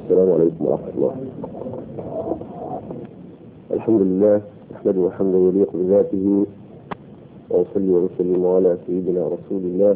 السلام عليكم ورحمة الله الحمد لله نحمده حمدا يليق بذاته وأصلي وأسلم على سيدنا رسول الله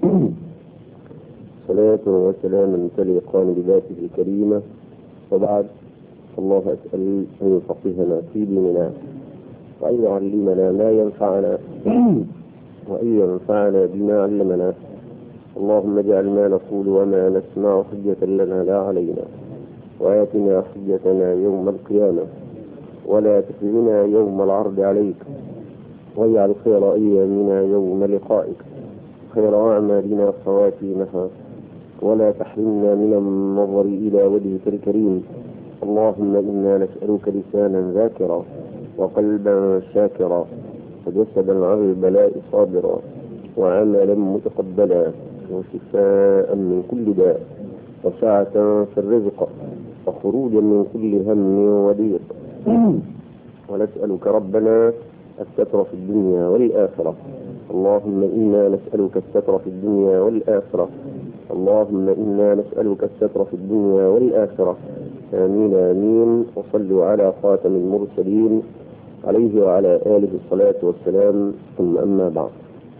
صلاة وسلاما تليقان بذاته الكريمة وبعد الله أسأل أن يفقهنا في ديننا وأن يعلمنا ما ينفعنا وأن ينفعنا بما علمنا اللهم اجعل ما نقول وما نسمع حجة لنا لا علينا وآتنا حجتنا يوم القيامة ولا تخزنا يوم العرض عليك واجعل خير أيامنا يوم لقائك خير أعمالنا خواتيمها ولا تحرمنا من النظر إلى وجهك الكريم اللهم إنا نسألك لسانا ذاكرا وقلبا شاكرا وجسدا على البلاء صابرا وعملا متقبلا وشفاء من كل داء وسعة في الرزق وخروجا من كل هم وضيق ونسألك ربنا الستر في الدنيا والآخرة اللهم إنا نسألك الستر في الدنيا والآخرة اللهم إنا نسألك الستر في الدنيا والآخرة آمين آمين وصلوا على خاتم المرسلين عليه وعلى آله الصلاة والسلام ثم أما بعد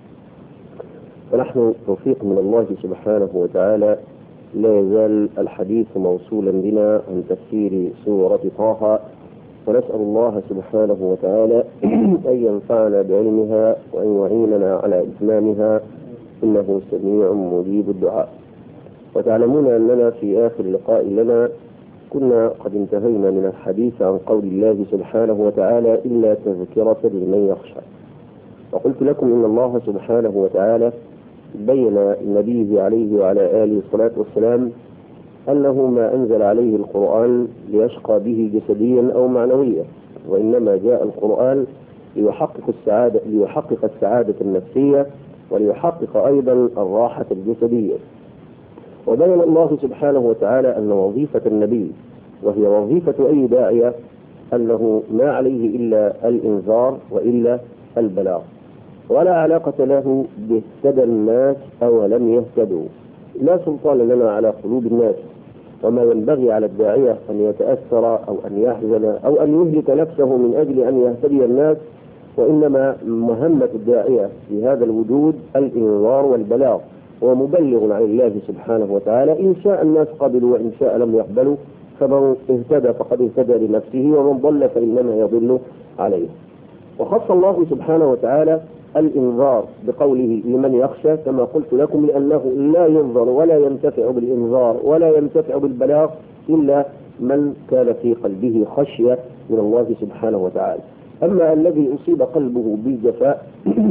فنحن توفيق من الله سبحانه وتعالى لا يزال الحديث موصولا بنا عن تفسير سورة طه ونسأل الله سبحانه وتعالى أن ينفعنا بعلمها وأن يعيننا على إتمامها إنه سميع مجيب الدعاء وتعلمون أننا في آخر لقاء لنا كنا قد انتهينا من الحديث عن قول الله سبحانه وتعالى إلا تذكرة لمن يخشى وقلت لكم إن الله سبحانه وتعالى بين لنبيه عليه وعلى آله الصلاة والسلام أنه ما أنزل عليه القرآن ليشقى به جسديا أو معنويا وإنما جاء القرآن ليحقق السعادة ليحقق السعادة النفسية وليحقق أيضا الراحة الجسدية وبين الله سبحانه وتعالى أن وظيفة النبي وهي وظيفة أي داعية أنه ما عليه إلا الإنذار وإلا البلاغ ولا علاقة له باهتدى الناس أو لم يهتدوا لا سلطان لنا على قلوب الناس وما ينبغي على الداعية أن يتأثر أو أن يحزن أو أن يهلك نفسه من أجل أن يهتدي الناس وإنما مهمة الداعية في هذا الوجود الإنذار والبلاغ ومبلغ عن الله سبحانه وتعالى إن شاء الناس قبلوا وإن شاء لم يقبلوا فمن اهتدى فقد اهتدى لنفسه ومن ضل فإنما يضل عليه وخص الله سبحانه وتعالى الإنذار بقوله لمن يخشى كما قلت لكم لأنه لا ينظر ولا ينتفع بالإنذار ولا ينتفع بالبلاغ إلا من كان في قلبه خشية من الله سبحانه وتعالى أما الذي أصيب قلبه بالجفاء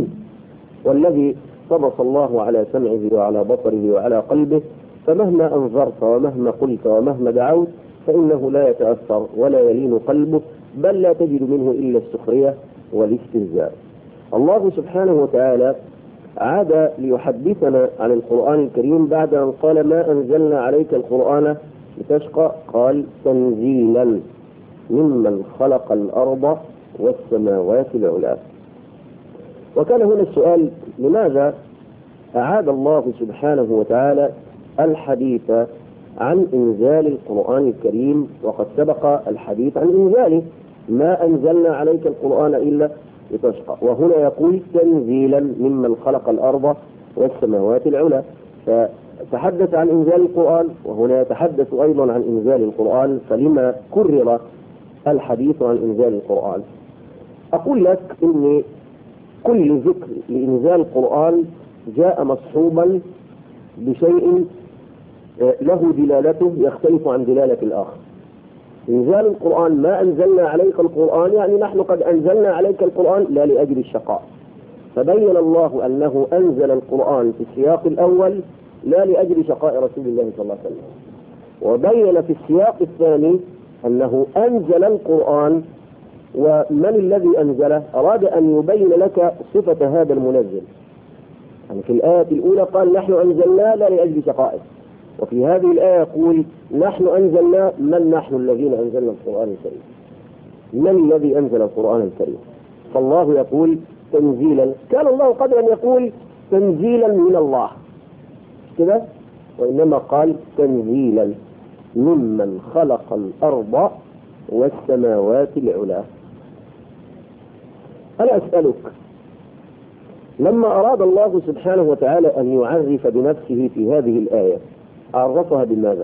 والذي طبس الله على سمعه وعلى بصره وعلى قلبه فمهما أنظرت ومهما قلت ومهما دعوت فإنه لا يتأثر ولا يلين قلبه بل لا تجد منه إلا السخرية والاستهزاء الله سبحانه وتعالى عاد ليحدثنا عن القرآن الكريم بعد أن قال ما أنزلنا عليك القرآن لتشقى قال تنزيلا ممن خلق الأرض والسماوات العلى وكان هنا السؤال لماذا أعاد الله سبحانه وتعالى الحديث عن إنزال القرآن الكريم وقد سبق الحديث عن إنزاله ما أنزلنا عليك القرآن إلا لتشقى وهنا يقول تنزيلا ممن خلق الأرض والسماوات العلى فتحدث عن إنزال القرآن وهنا يتحدث أيضا عن إنزال القرآن فلما كرر الحديث عن إنزال القرآن أقول لك إن كل ذكر لإنزال القرآن جاء مصحوبا بشيء له دلالته يختلف عن دلالة الآخر إنزال القرآن ما أنزلنا عليك القرآن يعني نحن قد أنزلنا عليك القرآن لا لأجل الشقاء فبين الله أنه أنزل القرآن في السياق الأول لا لأجل شقاء رسول الله صلى الله عليه وسلم وبين في السياق الثاني أنه أنزل القرآن ومن الذي أنزله أراد أن يبين لك صفة هذا المنزل يعني في الآية الأولى قال نحن أنزلنا لا لأجل شقائه وفي هذه الآية يقول نحن أنزلنا من نحن الذين أنزلنا القرآن الكريم من الذي أنزل القرآن الكريم فالله يقول تنزيلا كان الله قبل أن يقول تنزيلا من الله كده وإنما قال تنزيلا ممن خلق الأرض والسماوات العلى أنا أسألك لما أراد الله سبحانه وتعالى أن يعرف بنفسه في هذه الآية عرفها بماذا؟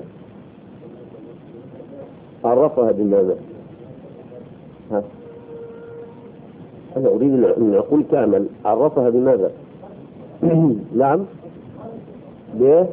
عرفها بماذا؟ ها؟ أنا أريد أن العقول تعمل عرفها بماذا؟ نعم ب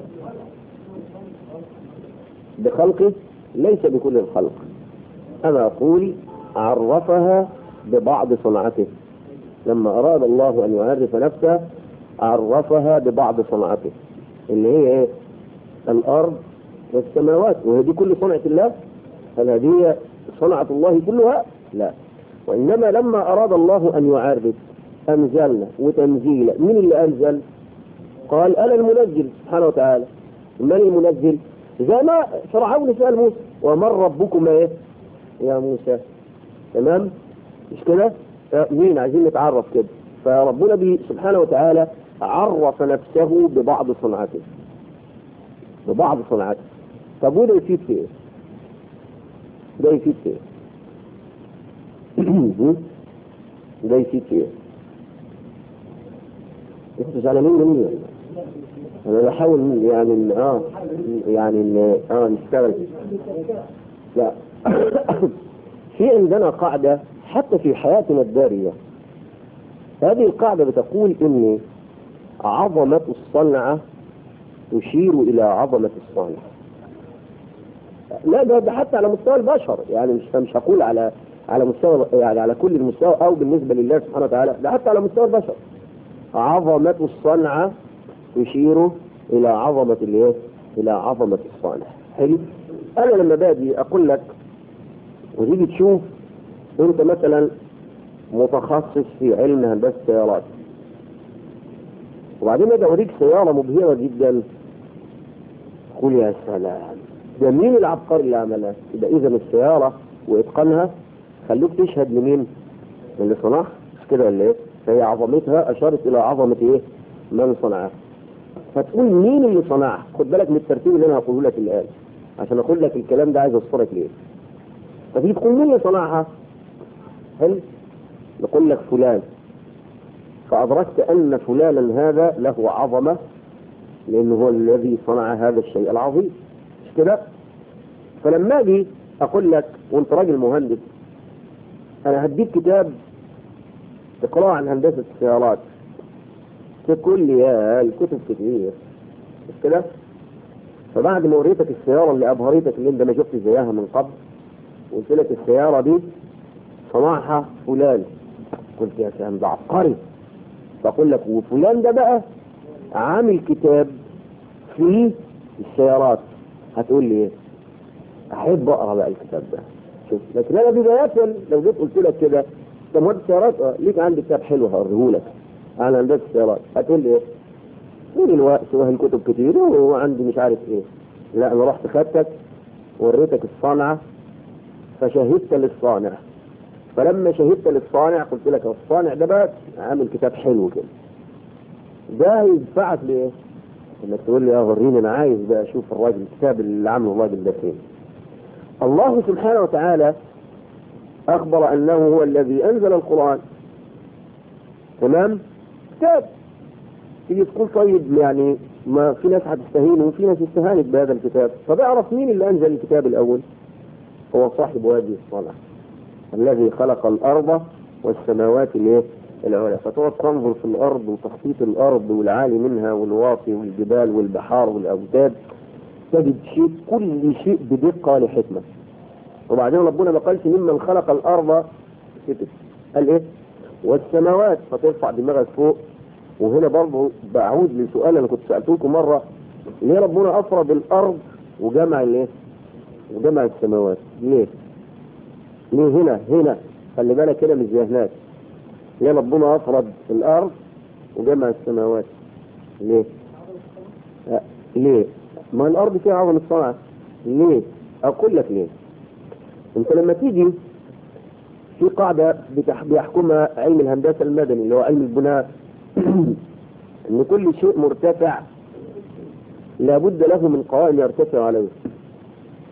بخلقه ليس بكل الخلق أنا أقول عرفها ببعض صنعته لما أراد الله أن يعرف نفسه عرفها ببعض صنعته اللي هي إيه؟ الأرض والسماوات وهي دي كل صنعة الله هل هذه صنعة الله كلها؟ لا وإنما لما أراد الله أن يعرف أنزلنا وتنزيلا من اللي أنزل؟ قال أنا المنزل سبحانه وتعالى من المنزل؟ زي ما فرعون سأل موسى ومن ربكم إيه؟ يا موسى تمام؟ مش كده؟ مين عايزين نتعرف كده فربنا بي سبحانه وتعالى عرف نفسه ببعض صنعته ببعض صنعته طب وده يفيد في ايه؟ ده يفيد في ايه؟ ده يفيد في ايه؟ انتوا زعلانين مني ولا انا بحاول يعني اه يعني اه نشتغل لا في عندنا قاعده حتى في حياتنا الدارية هذه القاعدة بتقول إن عظمة الصنعة تشير إلى عظمة الصانع لا ده, ده حتى على مستوى البشر يعني مش مش هقول على على مستوى يعني على كل المستوى أو بالنسبة لله سبحانه وتعالى ده حتى على مستوى البشر عظمة الصنعة تشير إلى عظمة الإيه؟ إلى عظمة الصانع حلو أنا لما باجي أقول لك وتيجي تشوف انت مثلا متخصص في علم هندسه السيارات وبعدين اجي اوريك سياره مبهره جدا قول يا سلام ده مين العبقري اللي عملها؟ يبقى اذا السياره واتقانها خلوك تشهد لمين؟ اللي صنعها مش كده ولا ايه؟ فهي عظمتها اشارت الى عظمه ايه؟ من صنعها فتقول مين اللي صنعها؟ خد بالك من الترتيب اللي انا هقوله لك الان عشان اقول لك الكلام ده عايز اصفرك ليه؟ فتيجي تقول مين اللي صنعها؟ هل نقول لك فلان فأدركت أن فلانا هذا له عظمة لأنه هو الذي صنع هذا الشيء العظيم مش كده؟ فلما أجي أقول لك وأنت راجل مهندس أنا هديك كتاب تقرأ عن هندسة السيارات تقول لي يا الكتب كتير مش كده؟ فبعد ما وريتك السيارة اللي أبهرتك اللي أنت ما شفت زيها من قبل قلت لك السيارة دي صنعها فلان قلت يا سلام ده عبقري فاقول لك وفلان ده بقى عامل كتاب في السيارات هتقول لي ايه؟ احب اقرا بقى الكتاب ده شوف لكن انا بداية لو جيت قلت لك كده طب مهندس السيارات آه، ليك عندي كتاب حلو هوريه لك عن هندسه السيارات هتقول لي ايه؟ طول الوقت وهي الكتب كتير وعندي مش عارف ايه لا انا رحت خدتك وريتك الصنعه فشهدت للصانع فلما شهدت للصانع قلت لك الصانع ده بقى عامل كتاب حلو كده ده هيدفعك لايه؟ انك تقول لي اه وريني انا عايز بقى اشوف الراجل الكتاب اللي عامله الراجل ده فين. الله سبحانه وتعالى اخبر انه هو الذي انزل القران. تمام؟ كتاب تيجي تقول طيب يعني ما في ناس هتستهين وفي ناس استهانت بهذا الكتاب، طب اعرف مين اللي انزل الكتاب الاول؟ هو صاحب وادي الصنع. الذي خلق الأرض والسماوات الايه؟ العلى فتقعد تنظر في الأرض وتخطيط الأرض والعالي منها والواطي والجبال والبحار والأوداد تجد شيء كل شيء بدقة لحكمة وبعدين ربنا ما قالش ممن خلق الأرض كتب قال إيه؟ والسماوات فترفع دماغك فوق وهنا برضه بعود لسؤال أنا كنت سألته لكم مرة ليه ربنا أفرد الأرض وجمع الإيه؟ وجمع السماوات ليه؟ ليه هنا هنا خلي بالك هنا مش زي هناك ليه ربنا افرد الارض وجمع السماوات ليه؟ أه ليه؟ ما الارض فيها عظم الصنعة ليه؟ اقول لك ليه؟ انت لما تيجي في قاعدة بتح- بيحكمها علم الهندسة المدني اللي هو علم البناء ان كل شيء مرتفع لابد له من قوائم يرتفع عليه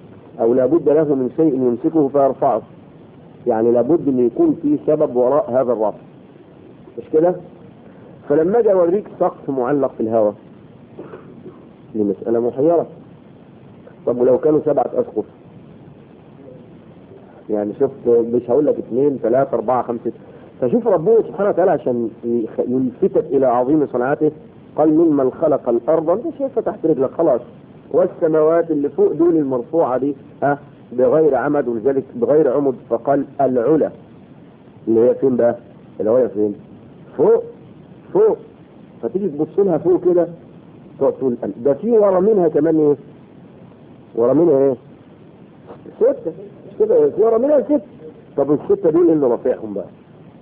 او لابد له من شيء يمسكه فيرفعه يعني لابد ان يكون في سبب وراء هذا الرفع مش كده فلما اجي اوريك سقف معلق في الهواء دي مسألة محيرة طب ولو كانوا سبعة أسقف يعني شفت مش هقول لك اثنين ثلاثة أربعة خمسة فشوف ربنا سبحانه وتعالى عشان يلفتك إلى عظيم صنعته قال ممن خلق الأرض أنت شايفها تحت رجلك خلاص والسماوات اللي فوق دول المرفوعة دي ها بغير عمد ولذلك بغير عمد فقال العلا اللي هي فين بقى؟ اللي هي فين؟ فوق فوق فتيجي تبص لها فوق كده تقعد تقول ده في ورا منها كمان ايه؟ ورا منها ايه؟ ستة مش كده في ورا منها ستة طب الستة دول اللي رافعهم بقى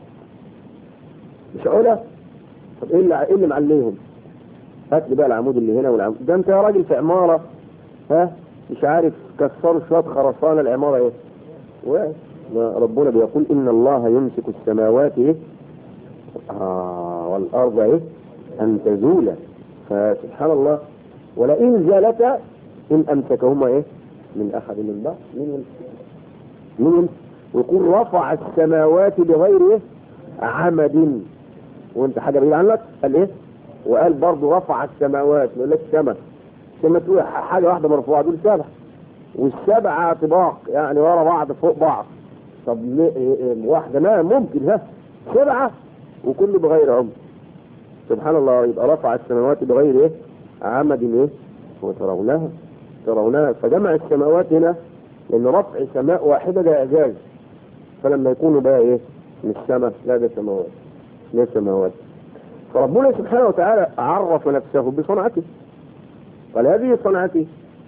مش علا طب ايه اللي ايه اللي معليهم؟ هات لي بقى العمود اللي هنا والعمود ده انت يا راجل في عمارة ها مش عارف كسروا شوية خرسانة العمارة ايه؟ وقعت ربنا بيقول ان الله يمسك السماوات ايه؟ آه والارض ايه؟ ان تزولا فسبحان الله ولئن زالتا ان امسكهما ايه؟ من احد من بعض من من ويقول رفع السماوات بغير ايه؟ عمد وانت حاجه بعيد عنك قال ايه؟ وقال برضه رفع السماوات ما يقولكش سما سما تقول حاجه واحده مرفوعه دول سبع والسبعه طباق يعني ورا بعض فوق بعض طب واحده ما ممكن ها سبعه وكله بغير عمد سبحان الله يبقى رفع السماوات بغير ايه؟ عمد ايه؟ وترونها ترونها فجمع السماوات هنا لان رفع سماء واحده ده اعجاز فلما يكونوا بقى ايه؟ مش سماء لا ده سماوات لا سماوات فربنا سبحانه وتعالى عرف نفسه بصنعته قال هذه صنعتي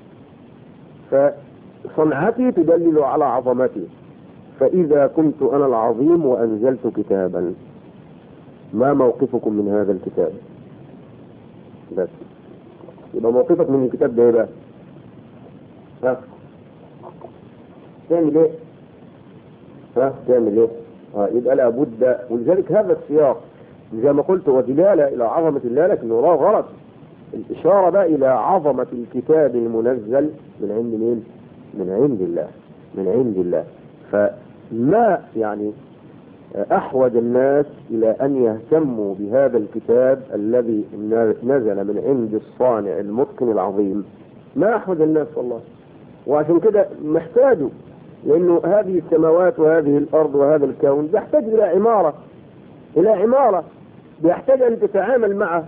فصنعتي تدلل على عظمتي فإذا كنت أنا العظيم وأنزلت كتابا ما موقفكم من هذا الكتاب بس يبقى موقفك من الكتاب ده ايه بقى ها تعمل ايه ها تعمل ايه ها يبقى لابد ولذلك هذا السياق زي ما قلت ودلالة إلى عظمة الله لكن وراه غلط الإشارة بقى إلى عظمة الكتاب المنزل من عند مين؟ من عند الله من عند الله فما يعني أحوج الناس إلى أن يهتموا بهذا الكتاب الذي نزل من عند الصانع المتقن العظيم ما أحوج الناس والله وعشان كده محتاجوا لأنه هذه السماوات وهذه الأرض وهذا الكون يحتاج إلى عمارة إلى عمارة بيحتاج أن تتعامل معه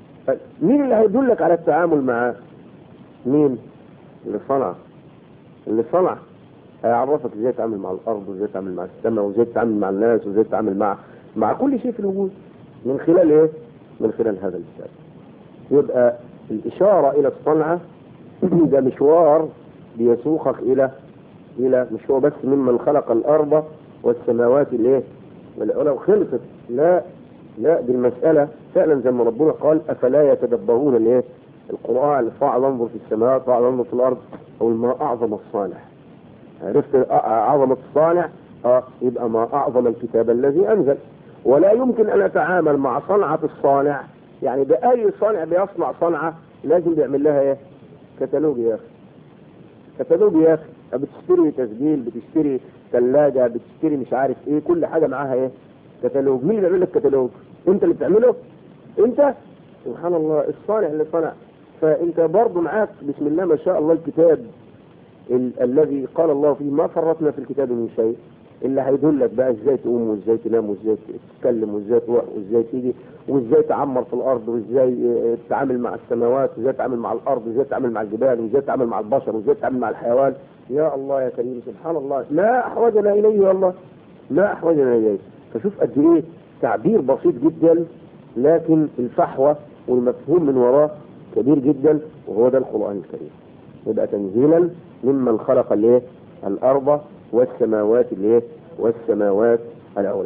مين اللي هيدلك على التعامل معاه مين اللي صنع اللي صنع هيعرفك ازاي تتعامل مع الارض وازاي تتعامل مع السماء وازاي تتعامل مع الناس وازاي تتعامل مع مع كل شيء في الوجود من خلال ايه من خلال هذا الكتاب يبقى الاشاره الى الصنعه ده مشوار بيسوقك الى الى مش هو بس ممن خلق الارض والسماوات الايه ولو خلصت لا لا دي المسألة فعلا زي ما ربنا قال أفلا يتدبرون الايه القرآن فاعل انظر في السماوات فاعل انظر في الأرض أو ما أعظم الصانع عرفت عظمة الصانع اه يبقى ما أعظم الكتاب الذي أنزل ولا يمكن أن أتعامل مع صنعة الصانع يعني بأي صانع بيصنع صنعة لازم بيعمل لها ايه كتالوج يا أخي كتالوج يا أخي بتشتري تسجيل بتشتري ثلاجة بتشتري مش عارف ايه كل حاجة معاها ايه كتالوج مين اللي بيعمل لك كتالوج انت اللي بتعمله انت سبحان الله الصانع اللي صنع فانت برضه معاك بسم الله ما شاء الله الكتاب ال الذي قال الله فيه ما فرطنا في الكتاب من شيء اللي هيدلك بقى ازاي تقوم وازاي تنام وازاي تتكلم وازاي تروح وازاي تيجي وازاي تعمر في الارض وازاي تتعامل مع السماوات وازاي تتعامل مع الارض وازاي تتعامل مع الجبال وازاي تتعامل مع البشر وازاي تتعامل مع الحيوان يا الله يا كريم سبحان الله لا احوجنا اليه والله لا احوجنا اليه فشوف قد ايه تعبير بسيط جدا لكن الفحوى والمفهوم من وراه كبير جدا وهو ده القرآن الكريم يبقى تنزيلا ممن خلق الايه الارض والسماوات الايه والسماوات العلى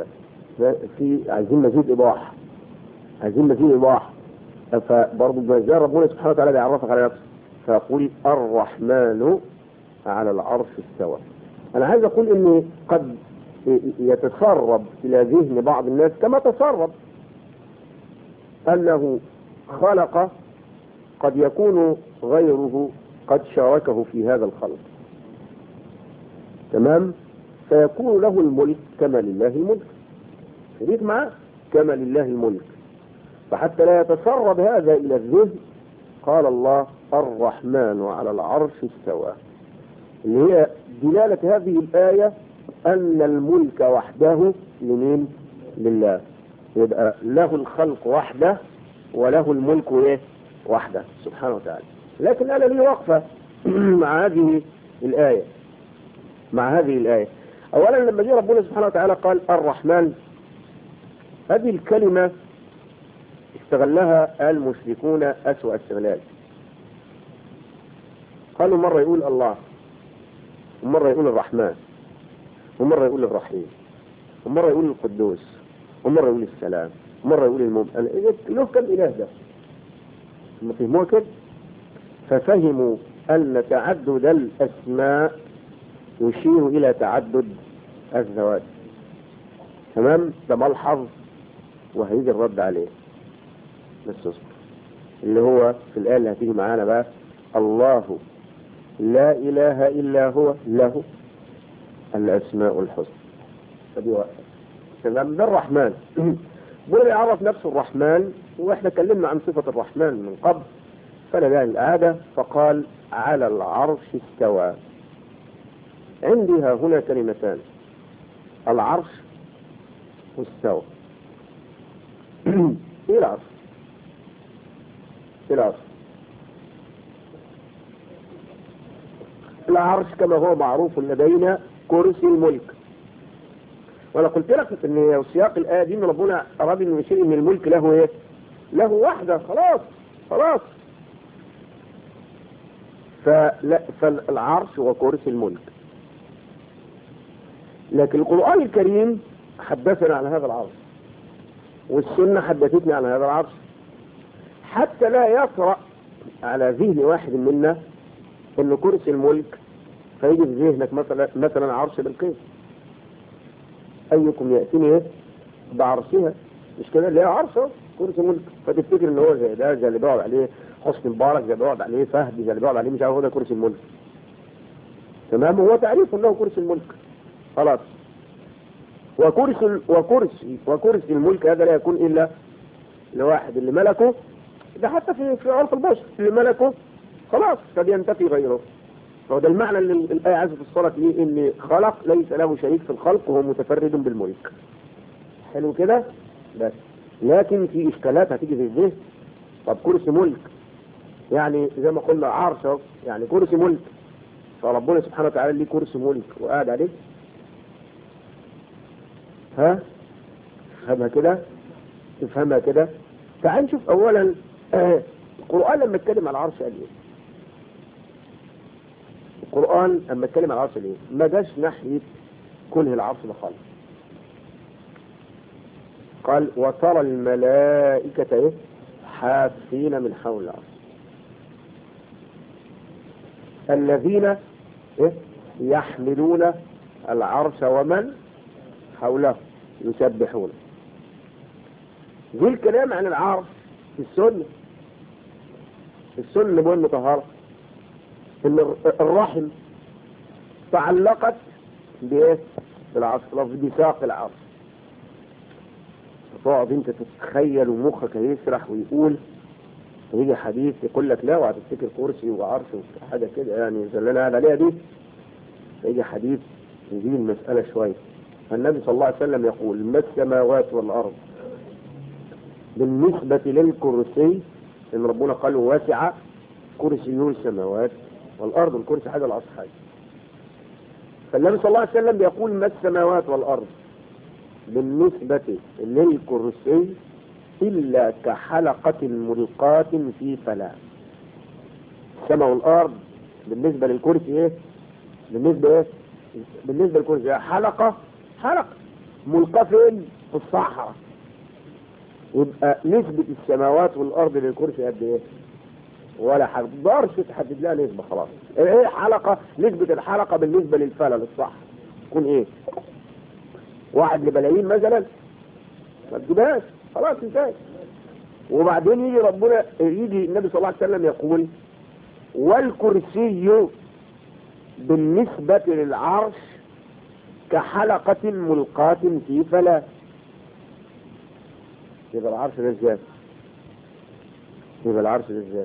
في عايزين مزيد ايضاح عايزين مزيد ايضاح فبرضه ما زال ربنا سبحانه وتعالى بيعرفك على نفسه فيقول الرحمن على العرش استوى انا عايز اقول ان قد يتسرب الى ذهن بعض الناس كما تسرب انه خلق قد يكون غيره قد شاركه في هذا الخلق تمام فيكون له الملك كما لله الملك شريك معاه كما لله الملك فحتى لا يتسرب هذا إلى الذهن قال الله الرحمن على العرش استوى اللي هي دلالة هذه الآية أن الملك وحده لمين؟ لله يبقى له الخلق وحده وله الملك ايه؟ وحده سبحانه وتعالى لكن أنا لي وقفة مع هذه الآية مع هذه الآية أولا لما جاء ربنا سبحانه وتعالى قال الرحمن هذه الكلمة استغلها المشركون أسوأ استغلال قالوا مرة يقول الله ومرة يقول الرحمن ومرة يقول الرحيم ومرة يقول القدوس ومرة يقول السلام ومرة يقول المؤمن له كم إله ده هم فهموها كده ففهموا أن تعدد الأسماء يشير إلى تعدد الذوات تمام ده ملحظ وهيجي الرد عليه بس اصبر اللي هو في الآية اللي هتيجي معانا بقى الله لا إله إلا هو له الأسماء الحسنى فدي واحدة تمام ده الرحمن بقول يعرف نفسه الرحمن واحنا اتكلمنا عن صفة الرحمن من قبل فلا داعي العادة فقال على العرش استوى عندي ها هنا كلمتان العرش واستوى ايه العرش ايه العرش العرش كما هو معروف لدينا كرسي الملك وانا قلت لك ان سياق الايه دي ان ربنا اراد انه يشير ان الملك له ايه له وحده خلاص خلاص فلا فالعرش هو كرسي الملك لكن القرآن الكريم حدثنا عن هذا العرش والسنة حدثتني عن هذا العرش حتى لا يطرأ على ذهن واحد منا ان كرسي الملك فيجي في ذهنك مثلا مثلا عرش بلقيس ايكم ياتيني ايه بعرشها مش كده اللي هي عرش اهو كرسي ملك فتفتكر ان هو زي ده زي اللي بيقعد عليه حسني مبارك زي اللي بيقعد عليه فهد زي اللي بيقعد عليه مش عارف هو ده كرسي الملك تمام هو تعريف انه كرسي الملك خلاص وكرسي وكرسي وكرسي الملك هذا لا يكون الا لواحد اللي ملكه ده حتى في في عرف البشر اللي ملكه خلاص قد ينتفي غيره فهو ده المعنى اللي الآية عايزة توصلك ليه إن خلق ليس له شريك في الخلق وهو متفرد بالملك حلو كده بس لكن في إشكالات هتيجي في الذهن طب كرسي ملك يعني زي ما قلنا عرش اهو يعني كرسي ملك فربنا سبحانه وتعالى ليه كرسي ملك وقاعد عليه ها تفهمها كده تفهمها كده تعال نشوف اولا آه القرآن لما اتكلم على العرش قال ايه القرآن لما اتكلم على العرش قال ايه ما جاش ناحية كله العرش ده خالص قال وترى الملائكة ايه حافين من حول العرش الذين إيه؟ يحملون العرش ومن حوله يسبحون ذي الكلام عن العرش في السنة السنة بقول مطهرة ان الرحم تعلقت بايه بالعرش بساق العرش تقعد انت تتخيل ومخك يسرح ويقول ويجي حديث يقول لك لا وهتفتكر كرسي وعرش وحاجة كده يعني زي اللي انا قاعد عليها دي يجي حديث يزيد المسألة شوية النبي صلى الله عليه وسلم يقول ما السماوات والأرض بالنسبة للكرسي إن ربنا قال واسع كرسي السماوات والأرض الكرسي حاجة العصر حاجة فالنبي صلى الله عليه وسلم يقول ما السماوات والأرض بالنسبة للكرسي إلا كحلقة ملقاة في فلاة السماء والأرض بالنسبة للكرسي إيه؟ بالنسبة إيه؟ بالنسبة للكرسي حلقة حلقة ملقاة فين؟ في الصحراء يبقى نسبة السماوات والأرض للكرسي قد إيه؟ ولا حاجة تقدرش تحدد لها نسبة خلاص إيه حلقة نسبة الحلقة بالنسبة للفلة للصح تكون إيه؟ واحد لبلايين مثلا ما تجيبهاش خلاص انتهت وبعدين يجي ربنا يجي النبي صلى الله عليه وسلم يقول والكرسي بالنسبة للعرش كحلقة ملقاة في فلاة يبقى العرش ده ازاي يبقى العرش ده ازاي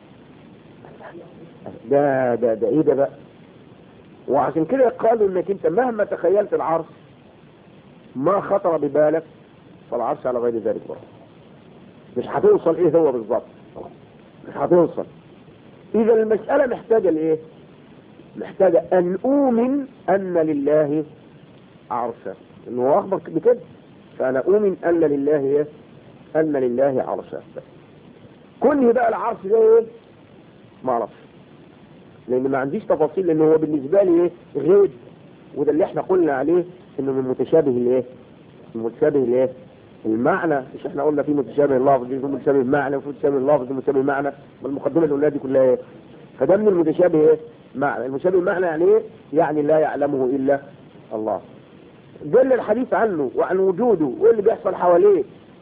ده ده ده ايه ده بقى وعشان كده قالوا انك انت مهما تخيلت العرش ما خطر ببالك فالعرش على غير ذلك برضه مش هتوصل ايه هو بالظبط مش هتوصل اذا المسألة محتاجة لايه محتاجة ان اؤمن ان لله عرشا انه هو اخبر بكده فانا اؤمن ان لله ايه ان لله عرشا كل بقى العرش ده ايه ما اعرفش لان ما عنديش تفاصيل لان هو بالنسبة لي ايه غيب وده اللي احنا قلنا عليه انه من متشابه الايه المتشابه الايه المعنى مش احنا قلنا في متشابه اللفظ في متشابه المعنى وفي متشابه اللفظ وفي متشابه المعنى والمقدمه الاولى دي كلها ايه فده من المتشابه ايه معنى المتشابه المعنى يعني ايه يعني لا يعلمه الا الله دل الحديث عنه وعن وجوده وايه اللي بيحصل حواليه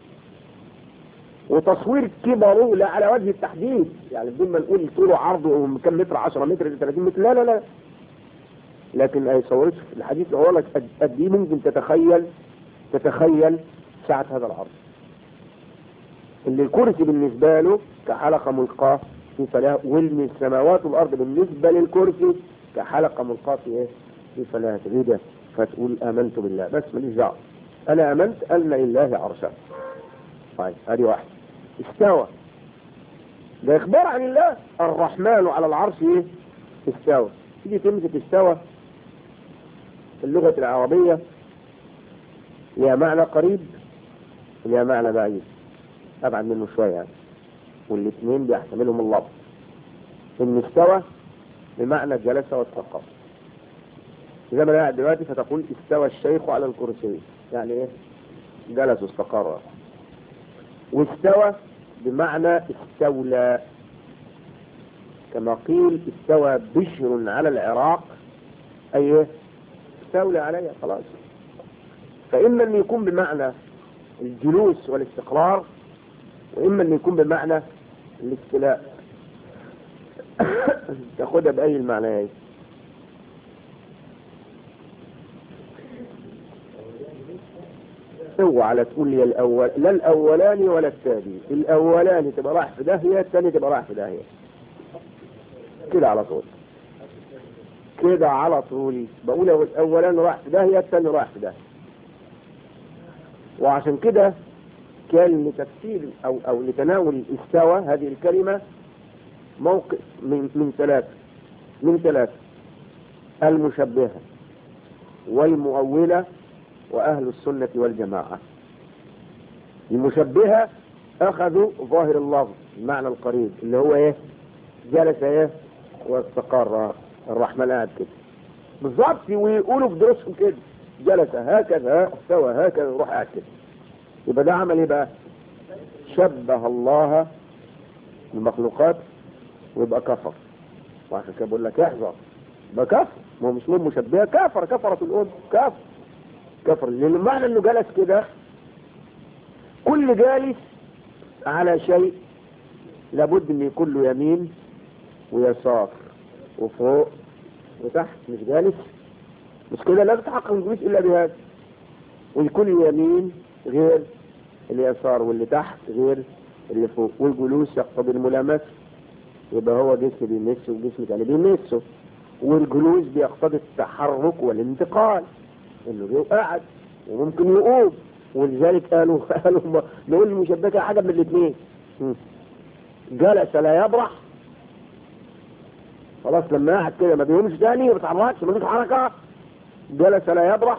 وتصوير كبره لا على وجه التحديد يعني بدون ما نقول طوله عرضه كم متر 10 متر 30 متر لا لا لا لكن ما يصورش الحديث يقول لك قد ايه ممكن تتخيل تتخيل سعة هذا العرض اللي الكرسي بالنسبة له كحلقة ملقاة في فلاة والمن السماوات والأرض بالنسبة للكرسي كحلقة ملقاة في ايه في فلاة ايه ده فتقول آمنت بالله بس ماليش دعوة أنا آمنت أن لله عرشا طيب هذه واحدة استوى ده إخبار عن الله الرحمن على العرش ايه استوى تيجي تمسك استوى في اللغة العربية لها معنى قريب ولها معنى بعيد أبعد منه شوية يعني والاثنين بيحتملهم اللفظ إن استوى بمعنى جلس واستقر زي ما أنا قاعد دلوقتي فتقول استوى الشيخ على الكرسي يعني إيه؟ جلس واستقر واستوى بمعنى استولى كما قيل استوى بشر على العراق أي استولى عليها خلاص فإما أن يكون بمعنى الجلوس والاستقرار وإما أن يكون بمعنى الاستلاء تاخدها بأي المعنيين اوعى على تقول لي الأول لا الأولاني ولا الثاني الأولاني تبقى رايح في داهية الثاني تبقى رايح في داهية كده على طول كده على طول بقول الأولاني رايح في داهية الثاني رايح في داهية وعشان كده كان لتفسير أو أو لتناول استوى هذه الكلمة موقف من من ثلاثة من ثلاثة المشبهة والمؤولة وأهل السنة والجماعة المشبهة أخذوا ظاهر اللفظ المعنى القريب اللي هو إيه جلس إيه واستقر الرحمن قاعد كده بالظبط ويقولوا في دروسهم كده جلس هكذا استوى هكذا يروح قاعد كده يبقى ده عمل ايه بقى شبه الله بالمخلوقات ويبقى كفر وعشان كده بقول لك احذر يبقى كفر ما هو مش مهم مشبهه كفر كفرت الأم كفر كفر لأن المعنى انه جلس كده كل جالس على شيء لابد ان يكون له يمين ويسار وفوق وتحت مش جالس مش كده لا تتحقق الجلوس الا بهذا ويكون اليمين غير اليسار واللي تحت غير اللي فوق والجلوس يقتضي الملامسه يبقى هو جسم بيمسه وجسم تاني بيمسه والجلوس بيقتضي التحرك والانتقال انه قاعد وممكن يقوم ولذلك قالوا قالوا نقول المشبكه حاجه من الاثنين جلس لا يبرح خلاص لما قاعد كده ما بيقومش تاني ما بيتحركش ما فيش حركه جلس لا يبرح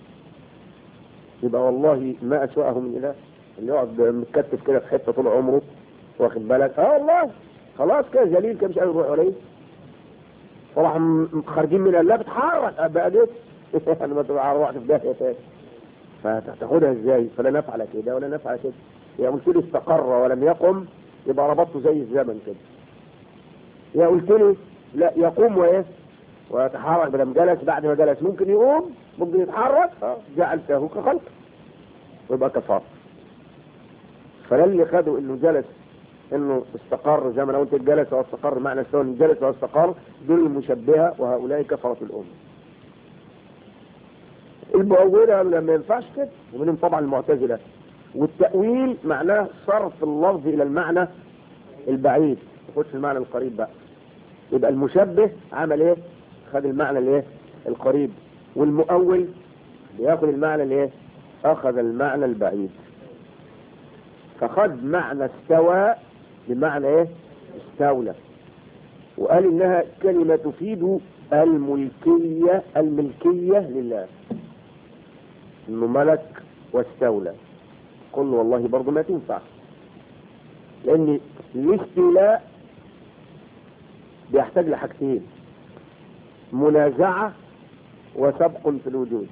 يبقى والله ما أسوأه من إله اللي يقعد متكتف كده في حتة طول عمره واخد بالك اه والله خلاص كده جليل كده مش قادر يروح عليه طبعا خارجين من الله بتحرك بقى دي انا ما تبقى رحت في داهيه تاني فتاخدها ازاي فلا نفعل كده ولا نفعل كده يا قلت لي استقر ولم يقم يبقى ربطته زي الزمن كده يا قلت لي لا يقوم وايه ويتحرك بدل جلس بعد ما جلس ممكن يقوم ممكن يتحرك اه جعلته كخلق ويبقى كفار فلا اللي خدوا انه جلس انه استقر زي ما انا قلت جلس واستقر معنى استوى إن جلس واستقر دول المشبهه وهؤلاء كفره الامه المؤولة ما ينفعش كده ومنهم طبعا المعتزلة والتأويل معناه صرف اللفظ إلى المعنى البعيد ما في المعنى القريب بقى يبقى المشبه عمل ايه خد المعنى الايه القريب والمؤول بياخد المعنى الايه اخذ المعنى البعيد فخد معنى استوى بمعنى ايه استولى وقال انها كلمة تفيد الملكية الملكية لله انه ملك واستولى قل والله برضه ما تنفع لان الاستيلاء بيحتاج لحاجتين منازعة وسبق في الوجود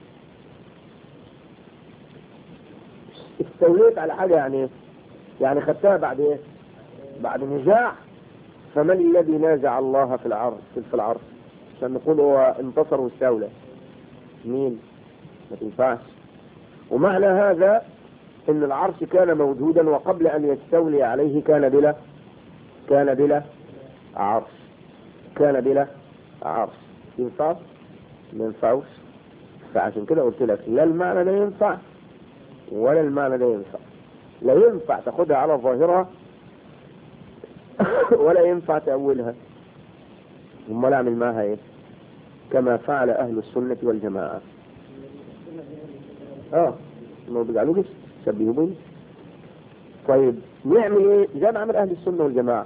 استوليت على حاجة يعني ايه يعني خدتها بعد ايه بعد نزاع فمن الذي نازع الله في العرض في العرض عشان نقول هو انتصر واستولى مين ما تنفعش ومعنى هذا ان العرش كان موجودا وقبل ان يستولي عليه كان بلا كان بلا عرش كان بلا عرش ينفع ما ينفعوش فعشان كده قلت لك لا المعنى لا ينفع ولا المعنى لا ينفع لا ينفع تاخدها على ظاهرها ولا ينفع تأولها امال اعمل معها ايه كما فعل اهل السنة والجماعة اه ما بيجعلوش شبهوا بيه طيب نعمل ايه زي ما عمل اهل السنة والجماعة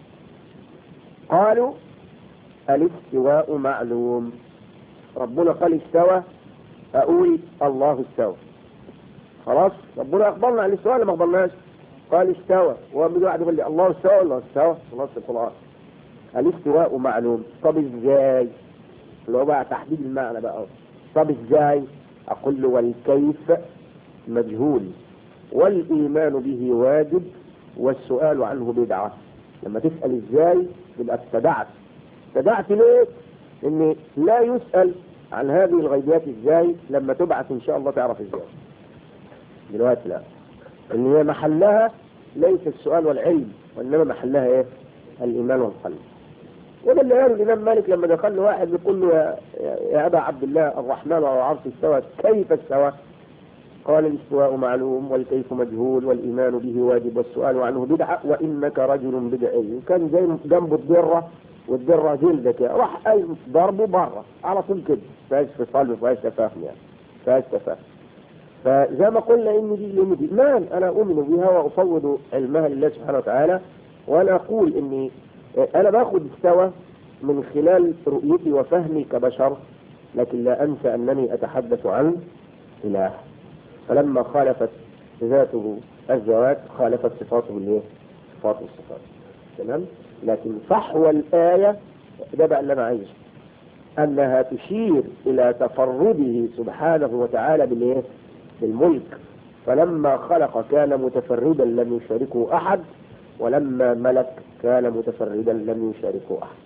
قالوا الاستواء معلوم ربنا قال استوى اقول الله استوى خلاص ربنا اخبرنا عن الاستواء ولا ما اخبرناش قال استوى وبيجي واحد يقول لي الله استوى الله استوى خلاص القران الاستواء معلوم طب ازاي اللي هو بقى تحديد المعنى بقى طب ازاي اقول له والكيف مجهول والايمان به واجب والسؤال عنه بدعه لما تسال ازاي يبقى ابتدعت ابتدعت ليه ان لا يسال عن هذه الغيبيات ازاي لما تبعث ان شاء الله تعرف ازاي دلوقتي لا ان هي محلها ليس السؤال والعلم وانما محلها ايه الايمان والقلب وده اللي قاله الامام مالك لما دخل له واحد يقول له يا, يا ابا عبد الله الرحمن على العرش استوى كيف استوى قال الاستواء معلوم والكيف مجهول والايمان به واجب والسؤال عنه بدعه وانك رجل بدعي وكان زي جنبه الدره والدره جلدك راح قايم ضربه بره على طول كده فاش فصال فاش تفاهم يعني فاش تفاهم فزي ما قلنا ان دي لان دي ايمان انا اؤمن بها وافوض علمها لله سبحانه وتعالى وانا اقول اني انا باخذ استوى من خلال رؤيتي وفهمي كبشر لكن لا انسى انني اتحدث عن اله فلما خالفت ذاته الذوات خالفت صفاته الايه؟ صفات الصفات تمام؟ لكن فحوى الآية ده بقى اللي أنا عايزه أنها تشير إلى تفرده سبحانه وتعالى بالإيه؟ بالملك فلما خلق كان متفردا لم يشاركه أحد ولما ملك كان متفردا لم يشاركه أحد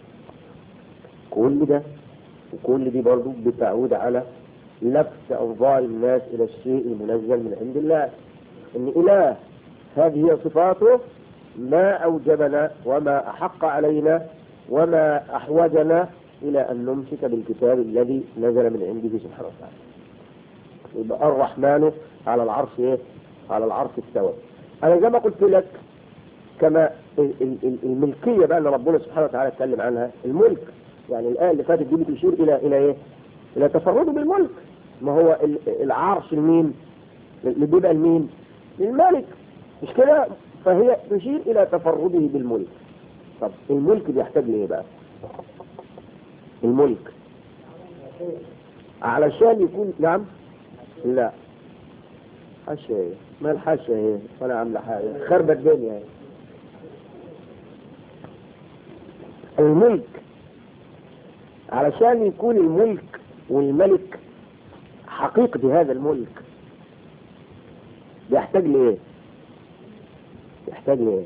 كل ده وكل دي برضو بتعود على لفت أوضاع الناس إلى الشيء المنزل من عند الله إن إله هذه هي صفاته ما أوجبنا وما أحق علينا وما أحوجنا إلى أن نمسك بالكتاب الذي نزل من عنده سبحانه وتعالى يبقى الرحمن على العرش إيه؟ على العرش استوى أنا زي ما قلت لك كما الملكية بقى اللي ربنا سبحانه وتعالى اتكلم عنها الملك يعني الآية اللي فاتت دي بتشير إلى إلى إيه؟ إلى تفرده بالملك ما هو العرش لمين؟ اللي بيبقى لمين؟ للملك مش كده؟ فهي تشير إلى تفرده بالملك طب الملك بيحتاج لإيه بقى؟ الملك علشان يكون نعم لا حاشا ايه ما الحاشا ايه ولا عامله حاجه خربت الدنيا ايه الملك علشان يكون الملك والملك حقيقة هذا الملك بيحتاج لايه يحتاج لايه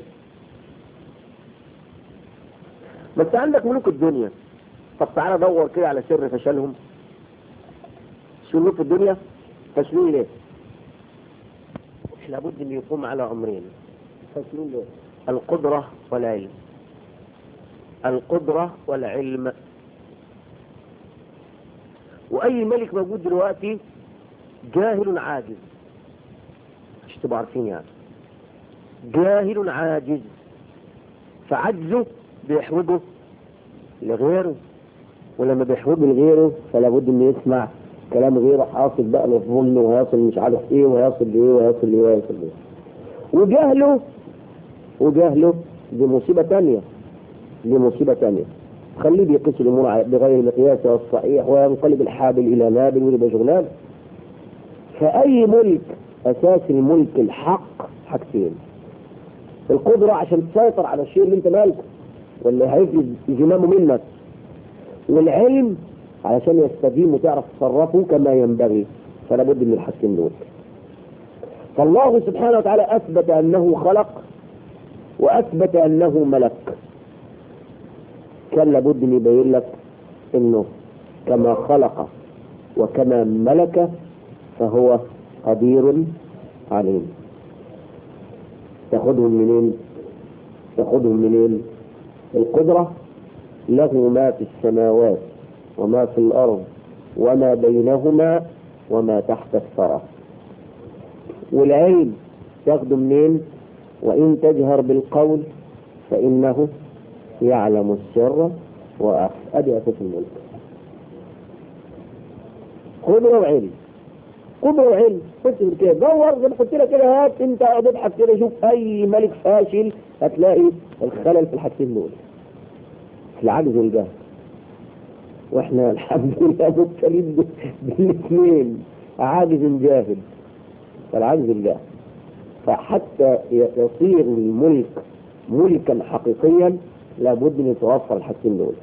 بس عندك ملوك الدنيا طب تعالى دور كده على سر فشلهم شو ملوك الدنيا فاشلين ليه مش لابد ان يقوم على امرين فاشلين ليه القدرة والعلم القدرة والعلم وأي ملك موجود دلوقتي جاهل عاجز مش تبقوا عارفين يعني جاهل عاجز فعجزه بيحوجه لغيره ولما بيحوجه لغيره فلا بد انه يسمع كلام غيره حاصل بقى للظلم وهيصل مش عارف ايه وهيصل لايه وهيصل لايه وهيصل لايه وجهله وجهله دي مصيبة تانية دي مصيبة تانية خليه بيقيس الامور بغير المقياس الصحيح وينقلب الحابل الى نابل ويبقى شغلان فاي ملك اساس الملك الحق حاجتين القدرة عشان تسيطر على الشيء اللي انت مالكه واللي هيفرز زمامه منك والعلم علشان يستديم وتعرف تصرفه كما ينبغي فلا بد من الحاجتين دول فالله سبحانه وتعالى اثبت انه خلق واثبت انه ملك كان لابد ان يبين لك انه كما خلق وكما ملك فهو قدير عليم تاخدهم منين تاخدهم منين القدرة له ما في السماوات وما في الأرض وما بينهما وما تحت الثرى والعلم تاخده منين وإن تجهر بالقول فإنه يعلم السر وأخفى أدي أساس الملك قدرة وعلم قدرة وعلم خش في كده دور زي ما قلت لك كده هات انت اقعد ابحث كده شوف اي ملك فاشل هتلاقي الخلل في الحاجتين دول في العجز والجهل واحنا الحمد لله مبتلين بالاثنين عاجز جاهل فالعجز الجهل فحتى يصير الملك ملكا حقيقيا لابد ان يتوفر الحاجتين دول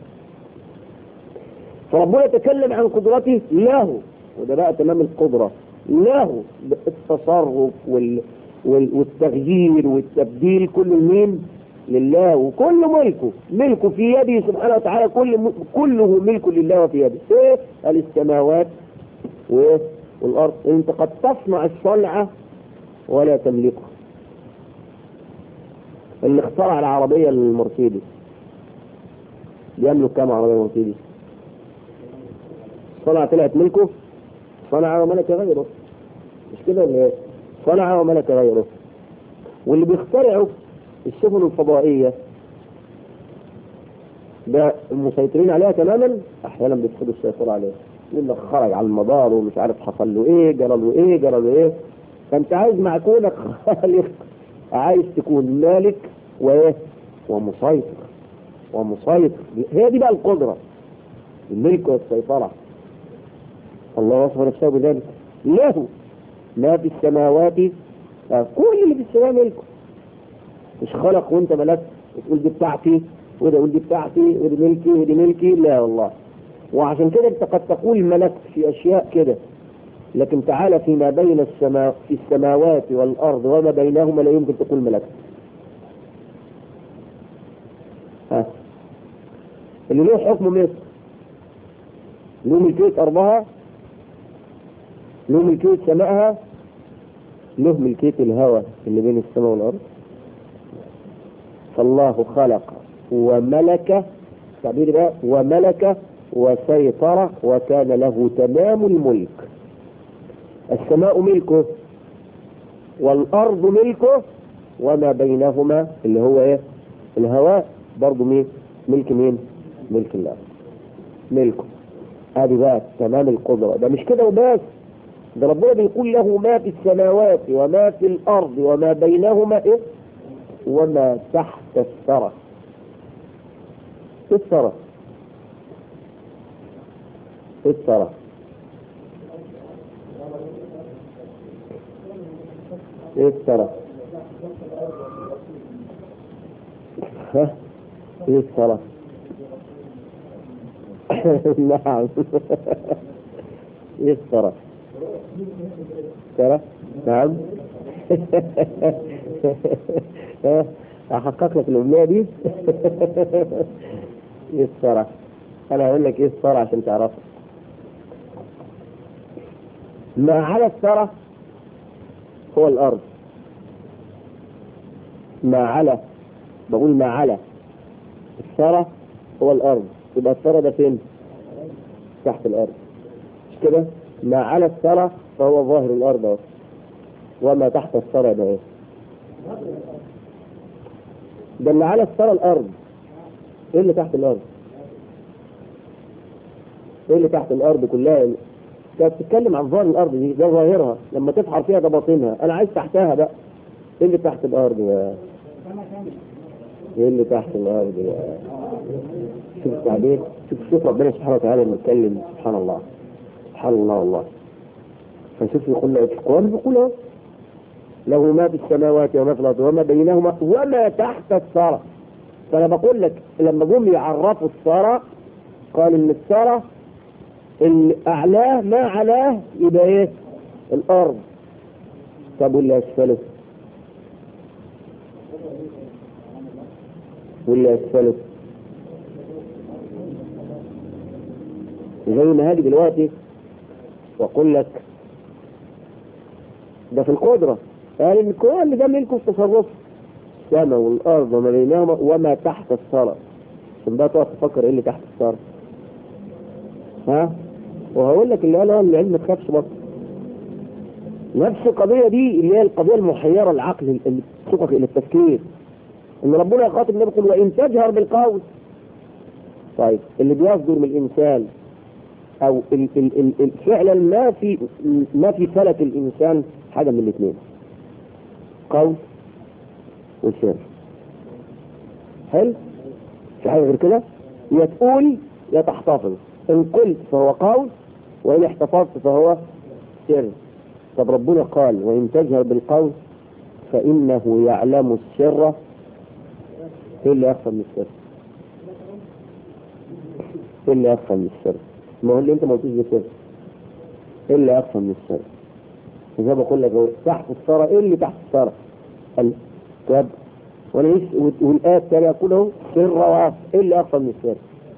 فربنا يتكلم عن قدرته له وده بقى تمام القدرة له التصرف وال وال والتغيير والتبديل كل مين لله وكل ملكه ملكه في يده سبحانه وتعالى كل م... كله ملك لله وفي يده ايه السماوات وايه والارض انت قد تصنع الصنعة ولا تملكها اللي اخترع العربية المرسيدس بيملك كام عربية مرسيدس صنع طلعت ملكه صنع وملك غيره مش كده ولا ايه صنع وملك غيره واللي بيخترعوا السفن الفضائية ده المسيطرين عليها تماما احيانا بيفقدوا السيطرة عليها يقول لك خرج على المدار ومش عارف حصل له ايه جرى له ايه جرى له ايه فانت عايز مع كونك خالق عايز تكون مالك وايه ومسيطر ومسيطر هي دي بقى القدرة الملك والسيطرة الله وصف نفسه بذلك له ما في السماوات كل اللي في السماء ملكه مش خلق وانت ملكت وتقول دي بتاعتي وده يقول دي بتاعتي ودي ملكي ودي ملكي لا والله وعشان كده انت قد تقول ملكت في اشياء كده لكن تعالى فيما بين السماء في السماوات والارض وما بينهما لا يمكن تقول ملكت ها اللي له حكم مصر له ملكية أرضها له ملكية سمائها له ملكية الهواء اللي بين السماء والأرض فالله خلق وملك تعبير بقى وملك وسيطر وكان له تمام الملك السماء ملكه والأرض ملكه وما بينهما اللي هو ايه الهواء برضه مين ملك مين ملك الله ملكه هذه بقى تمام القدرة ده مش كده وبس ده ربنا بيقول له ما في السماوات وما في الأرض وما بينهما إيه وما تحت الثرى الثرى الثرى ايه الثرى ها ايه الثرى نعم ايه الثرى ترى نعم احقق لك الامنيه دي ايه الثرى انا هقول لك ايه الثرى عشان تعرفها ما على الثرى هو الارض ما على بقول ما على الثرى هو الارض يبقى الثرى ده فين تحت الارض مش كده ما على الثرى فهو ظاهر الارض اهو وما تحت الثرى ده ايه ده اللي على الثرى الارض ايه اللي تحت الارض ايه اللي تحت الارض كلها انت بتتكلم عن ظاهر الارض دي ده ظاهرها لما تفحر فيها ده باطنها انا عايز تحتها بقى ايه اللي تحت الارض يا ايه اللي تحت الارض يا شوف التعبير شوف شوف ربنا سبحانه وتعالى لما يتكلم سبحان الله سبحان الله والله فشوف يقول لك القرآن بيقول اهو له ما في السماوات وما في الارض وما بينهما وما تحت الثرى فانا بقول لك لما جم يعرفوا الثرى قال ان الثرى اللي اعلاه ما علاه يبقى ايه الارض طب واللي اسفله واللي اسفله زي ما هاجي دلوقتي واقول لك ده في القدرة قال ان كل ده ملكه في تصرفه السماء والارض وما بينهما وما تحت الثرى عشان بقى تقعد تفكر ايه اللي تحت الثرى ها وهقول لك اللي قال العلم ما تخافش برضه نفس القضية دي اللي هي القضية المحيرة العقل اللي تسوقك إلى التفكير إن ربنا يخاطب النبي يقول وإن تجهر بالقول طيب اللي بيصدر من الإنسان أو ال ال ال ال فعلا ما في ما في فلك الإنسان حاجة من الاثنين قول وسر حلو في حاجة غير كده يا تقول يا تحتفظ إن قلت فهو قول وإن احتفظت فهو سر طب ربنا قال وإن تجهر بالقول فإنه يعلم السر إيه اللي أخفى من السر إيه اللي أخفى من السر ما هو اللي أنت ما قلتوش ده سر إيه اللي أخفى من السر زي ما بقول لك هو تحت الثرى إيه اللي تحت الثرى قال طب وانا والآية التالية يقول اهو سر وعصر ايه اللي اخفى من السر؟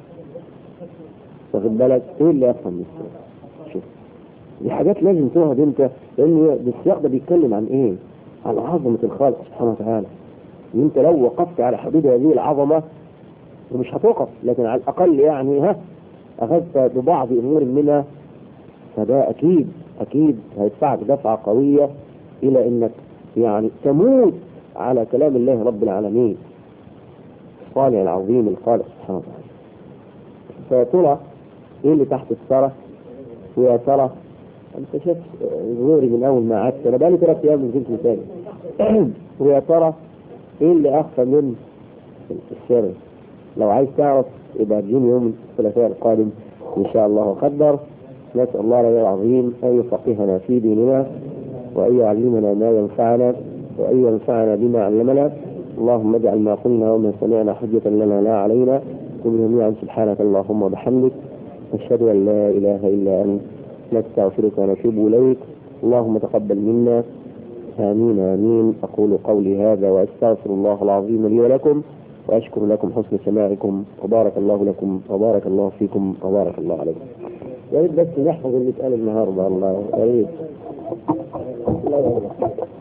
واخد بالك ايه اللي اخفى من السر؟ شوف دي حاجات لازم تقعد انت لان السياق ده بيتكلم عن ايه؟ عن عظمة الخالق سبحانه وتعالى ان انت لو وقفت على حدود هذه العظمة ومش هتوقف لكن على الاقل يعني ها اخذت ببعض امور منها فده اكيد اكيد هيدفعك دفعة قوية الى انك يعني تموت على كلام الله رب العالمين الصالح العظيم الخالق سبحانه وتعالى فترى ايه اللي تحت الثرى ويا ترى انت شايف ظهوري من اول ما قعدت انا بقالي ثلاث ايام من جنس ثاني ويا ترى ايه اللي اخفى من السر لو عايز تعرف يبقى تجيني يوم الثلاثاء القادم ان شاء الله وقدر نسال الله العظيم ان يفقهنا في ديننا وان يعلمنا ما ينفعنا وأن ينفعنا بما علمنا اللهم اجعل ما قلنا وما سمعنا حجة لنا لا علينا قل جميعا سبحانك اللهم وبحمدك نشهد أن لا إله إلا أنت نستغفرك ونتوب إليك اللهم تقبل منا آمين آمين أقول قولي هذا وأستغفر الله العظيم لي ولكم وأشكر لكم حسن سماعكم وبارك الله لكم وبارك الله فيكم وبارك الله عليكم يا ريت بس نحفظ اللي اتقال النهارده الله يا ريت الله يرضى